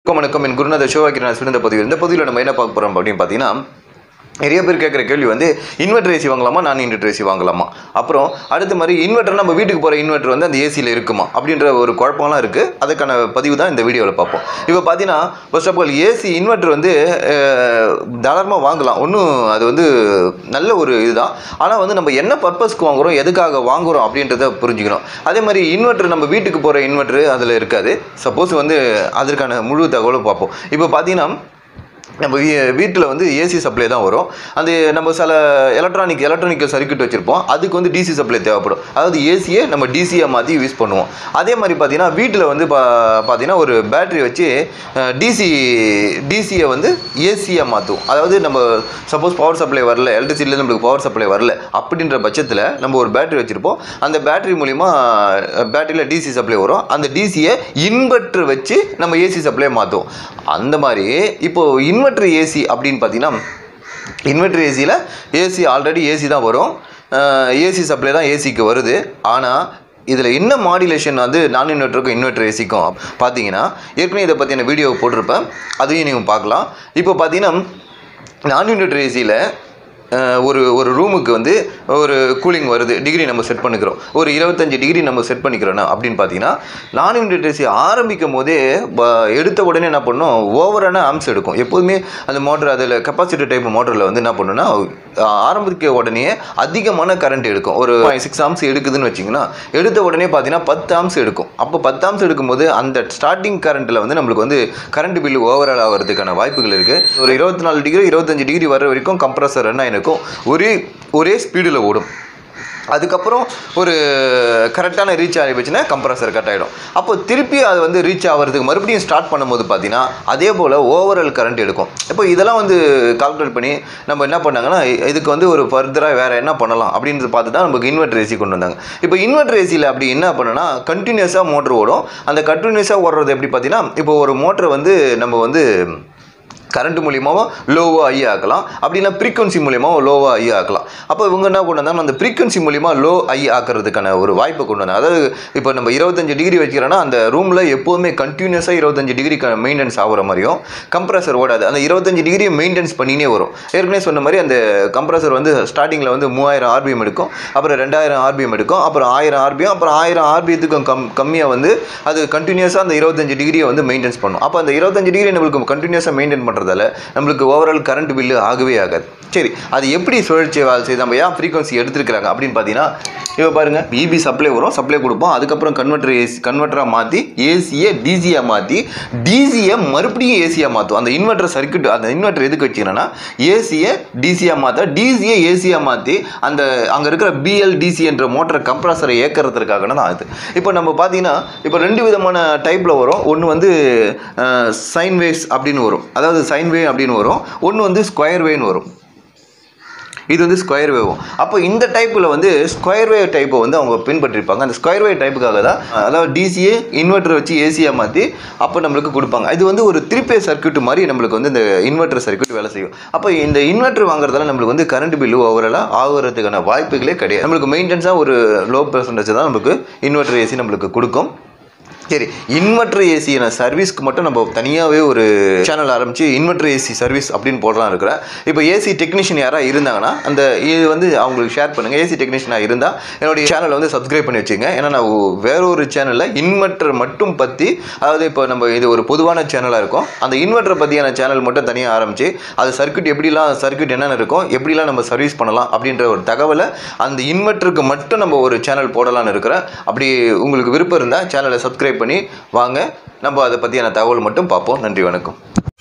வணக்கம் என் குருநாதர் சிவகிரண சிறந்த பதிவு இந்த பதிவில் நம்ம என்ன பார்க்க போகிறோம் அப்படின்னு பார்த்தீங்கன்னா நிறைய பேர் கேட்குற கேள்வி வந்து இன்வெர்டர் ஏசி வாங்கலாமா நான் இன்வெர்டர் ஏசி வாங்கலாமா அப்புறம் அடுத்த மாதிரி இன்வெர்டர் நம்ம வீட்டுக்கு போகிற இன்வெர்டர் வந்து அந்த ஏசியில் இருக்குமா அப்படின்ற ஒரு குழப்பம்லாம் இருக்குது அதுக்கான பதிவு தான் இந்த வீடியோவில் பார்ப்போம் இப்போ பார்த்தீங்கன்னா first of all AC inverter வந்து அஹ், தாராளமாக வாங்கலாம் ஒன்றும் அது வந்து நல்ல ஒரு இதுதான் ஆனால் வந்து நம்ம என்ன பர்பஸ்க்கு வாங்குறோம் எதுக்காக வாங்குறோம் அப்படின்றத புரிஞ்சுக்கணும் அதே மாதிரி இன்வெர்டர் நம்ம வீட்டுக்கு போகிற இன்வெர்டர் அதில் இருக்காது சப்போஸ் வந்து அதற்கான முழு தகவலும் பார்ப்போம் இப்போ பார்த்தீங்கன்னா நம்ம வீ வீட்டில் வந்து ஏசி சப்ளை தான் வரும் அந்த நம்ம சில எலக்ட்ரானிக் எலக்ட்ரானிக்கல் சர்க்யூட் வச்சுருப்போம் அதுக்கு வந்து டிசி சப்ளை தேவைப்படும் அதாவது ஏசியை நம்ம டிசியை மாற்றி யூஸ் பண்ணுவோம் அதே மாதிரி பார்த்தீங்கன்னா வீட்டில் வந்து பா பார்த்தீங்கன்னா ஒரு பேட்டரி வச்சு டிசி டிசியை வந்து ஏசியாக மாற்றுவோம் அதாவது நம்ம சப்போஸ் பவர் சப்ளை வரல எலக்ட்ரிசிட்டியில் நம்மளுக்கு பவர் சப்ளை வரல அப்படின்ற பட்சத்தில் நம்ம ஒரு பேட்டரி வச்சுருப்போம் அந்த பேட்டரி மூலிமா பேட்டரியில் டிசி சப்ளை வரும் அந்த டிசியை இன்வெர்டர் வச்சு நம்ம ஏசி சப்ளை மாற்றுவோம் அந்த மாதிரி இப்போ இன்வெர்டர் ஏசி அப்படின்னு பார்த்தீங்கன்னா இன்வெர்டர் ஏசியில் ஏசி ஆல்ரெடி ஏசி தான் வரும் ஏசி சப்ளை தான் ஏசிக்கு வருது ஆனால் இதில் என்ன மாடுலேஷன் வந்து நான் இன்வெர்ட்டருக்கும் இன்வெர்டர் ஏசிக்கும் பார்த்தீங்கன்னா ஏற்கனவே இதை பற்றின வீடியோ போட்டிருப்பேன் அதையும் நீங்கள் பார்க்கலாம் இப்போ பார்த்தீங்கன்னா நான் இன்வெர்டர் ஏசியில் ஒரு ஒரு ரூமுக்கு வந்து ஒரு கூலிங் வருது டிகிரி நம்ம செட் பண்ணிக்கிறோம் ஒரு இருபத்தஞ்சி டிகிரி நம்ம செட் பண்ணிக்கிறோன்னா அப்படின்னு பார்த்தீங்கன்னா நான் இன்வெர்டர் ஏசி ஆரம்பிக்கும் போதே ப- எடுத்த உடனே என்ன பண்ணோம் ஓவரான ஆம்ஸ் எடுக்கும் எப்போதுமே அந்த மோட்டர் அதில் கெப்பாசிட்டி டைப் மோட்டரில் வந்து என்ன பண்ணுன்னா ஆரம்பிக்க உடனே அதிகமான கரண்ட் எடுக்கும் ஒரு சிக்ஸ் ஆம்ஸ் எடுக்குதுன்னு வச்சிங்கன்னா எடுத்த உடனே பார்த்தீங்கன்னா பத்து ஆம்ஸ் எடுக்கும் அப்போ பத்து ஆம்ஸ் எடுக்கும்போது அந்த ஸ்டார்டிங் கரண்ட்டில் வந்து நம்மளுக்கு வந்து கரண்ட் பில் ஓவரால் ஆகிறதுக்கான வாய்ப்புகள் இருக்குது ஒரு இருபத்தி நாலு டிகிரி இருபத்தஞ்சு டிகிரி வர வரைக்கும் கம்ப்ரஸர் ரன் ஆகிருக்கும் ஒரே ஒரே ஸ்பீடில் ஓடும் அதுக்கப்புறம் ஒரு கரெக்டான ரீச் ஆகிடுச்சுன்னா கம்ப்ரஸர் கட் ஆகிடும் அப்போ திருப்பி அது வந்து ரீச் ஆகிறதுக்கு மறுபடியும் ஸ்டார்ட் பண்ணும்போது பார்த்தீங்கன்னா அதே போல் ஓவரால் கரண்ட் எடுக்கும் இப்போ இதெல்லாம் வந்து கால்குலேட் பண்ணி நம்ம என்ன பண்ணாங்கன்னா இதுக்கு வந்து ஒரு ஃபர்தராக வேறு என்ன பண்ணலாம் அப்படின்றது பார்த்து தான் நமக்கு இன்வெர்டர் ஏசி கொண்டு வந்தாங்க இப்போ இன்வெர்டர் ஏசியில் அப்படி என்ன பண்ணுன்னா கண்டினியூஸாக மோட்டர் ஓடும் அந்த கண்டினியூஸாக ஓடுறது எப்படி பார்த்தீங்கன்னா இப்போ ஒரு மோட்டரை வந்து நம்ம வந்து கரண்ட் மூலியமாவோ லோவோ ஐ ஆக்கலாம் அப்படின்னா ஃப்ரீக்வன்சி மூலியமாவோ லோவோ ஐ ஆக்கலாம் அப்போ இவங்க என்ன கொண்டு வந்தாங்க அந்த ஃப்ரீக்வன்சி மூலியமா லோ ஐ ஆக்கிறதுக்கான ஒரு வாய்ப்பை கொண்டு வந்தாங்க அதாவது இப்போ நம்ம இருபத்தஞ்சு டிகிரி வைக்கிறோன்னா அந்த ரூமில் எப்போதுமே கண்டினியூஸாக இருபத்தஞ்சு டிகிரி மெயின்டெனன்ஸ் ஆகிற மாதிரியும் கம்ப்ரஸர் ஓடாது அந்த இருபத்தஞ்சு டிகிரியை மெயின்டெனன்ஸ் பண்ணினே வரும் ஏற்கனவே சொன்ன மாதிரி அந்த கம்ப்ரஸர் வந்து ஸ்டார்டிங்கில் வந்து மூவாயிரம் ஆர்பிஎம் எடுக்கும் அப்புறம் ரெண்டாயிரம் ஆர்பிஎம் எடுக்கும் அப்புறம் ஆயிரம் ஆர்பிஎம் அப்புறம் ஆயிரம் ஆர்பிஎத்துக்கும் கம் கம்மியாக வந்து அது கண்டினியூஸாக அந்த இருபத்தஞ்சு டிகிரியை வந்து மெயின்டெனன்ஸ் பண்ணும் அப்போ அந்த இருபத்தஞ்சு டிகிரி நம்மளுக்கு கண்டினியூஸாக மெயின்டைன் பண்ணுறதால நம்மளுக்கு ஓவரால் கரண்ட் பில்லு ஆகவே ஆகாது சரி அது எப்படி சுழற்சி வேலை செய்து நம்ம ஏன் ஃப்ரீக்வன்சி எடுத்துருக்காங்க அப்படின்னு பார்த்தீங்கன்னா இப்போ பாருங்க பிபி சப்ளை வரும் சப்ளை கொடுப்போம் அதுக்கப்புறம் கன்வெர்டர் ஏசி கன்வெர்டராக மாற்றி ஏசியை டிசியாக மாற்றி டிசியை மறுபடியும் ஏசியாக மாற்றும் அந்த இன்வெர்டர் சர்க்யூட் அந்த இன்வெர்டர் எதுக்கு வச்சுக்கிறேன்னா ஏசியை டிசியாக மாற்ற டிசியை ஏசியாக மாற்றி அந்த அங்கே இருக்கிற பிஎல் டிசி என்ற மோட்டர் கம்ப்ரஸரை இயக்கிறதுக்காக தான் அது இப்போ நம்ம பார்த்தீங்கன்னா இப்போ ரெண்டு விதமான டைப்பில் வரும் ஒன்று வந்து சைன் வேவ்ஸ் அப்படின்னு வரும் அதாவது சைன் வேவ் அப்படின்னு வரும் ஒன்று வந்து ஸ்கொயர் வேவ்னு வரும் இது வந்து ஸ்கொயர் வேவும் அப்போ இந்த டைப்பில் வந்து ஸ்கொயர் வேவ் டைப்பை வந்து அவங்க பின்பற்றிருப்பாங்க அந்த ஸ்கொயர் வேவ் டைப்புக்காக தான் அதாவது டிசிஏ இன்வெர்டர் வச்சு ஏசியாக மாற்றி அப்போ நம்மளுக்கு கொடுப்பாங்க இது வந்து ஒரு த்ரீ சர்க்யூட் மாதிரி நம்மளுக்கு வந்து இந்த இன்வெர்டர் சர்க்யூட் வேலை செய்யும் அப்போ இந்த இன்வெர்டர் வாங்குறதால நம்மளுக்கு வந்து கரண்ட் பில்லு ஓவராலாக ஆகுறதுக்கான வாய்ப்புகளே கிடையாது நம்மளுக்கு மெயின்டெனன்ஸாக ஒரு லோ பர்சன்டேஜ் தான் நம்மளுக்கு இன்வெர்டர் ஏசி நம்மளுக்கு கொடுக்கும் சரி இன்வெர்டர் ஏசியான சர்வீஸ்க்கு மட்டும் நம்ம தனியாகவே ஒரு சேனல் ஆரம்பித்து இன்வெர்டர் ஏசி சர்வீஸ் அப்படின்னு போடலாம் இருக்கிறேன் இப்போ ஏசி டெக்னீஷியன் யாராக இருந்தாங்கன்னா அந்த இது வந்து அவங்களுக்கு ஷேர் பண்ணுங்கள் ஏசி டெக்னீஷியனாக இருந்தால் என்னுடைய சேனலை வந்து சப்ஸ்கிரைப் பண்ணி வச்சுங்க ஏன்னா நான் வேற ஒரு சேனலில் இன்வெர்டர் மட்டும் பற்றி அதாவது இப்போ நம்ம இது ஒரு பொதுவான சேனலாக இருக்கும் அந்த இன்வெர்டரை பற்றியான சேனல் மட்டும் தனியாக ஆரம்பித்து அது சர்க்யூட் எப்படிலாம் சர்க்யூட் என்னென்ன இருக்கும் எப்படிலாம் நம்ம சர்வீஸ் பண்ணலாம் அப்படின்ற ஒரு தகவலை அந்த இன்வெர்ட்டருக்கு மட்டும் நம்ம ஒரு சேனல் போடலாம்னு இருக்கிறேன் அப்படி உங்களுக்கு விருப்பம் இருந்தால் சேனலை சப்ஸ்கிரைப் பண்ணி வாங்க நம்ம அதை பற்றியான தகவல் மட்டும் பார்ப்போம் நன்றி வணக்கம்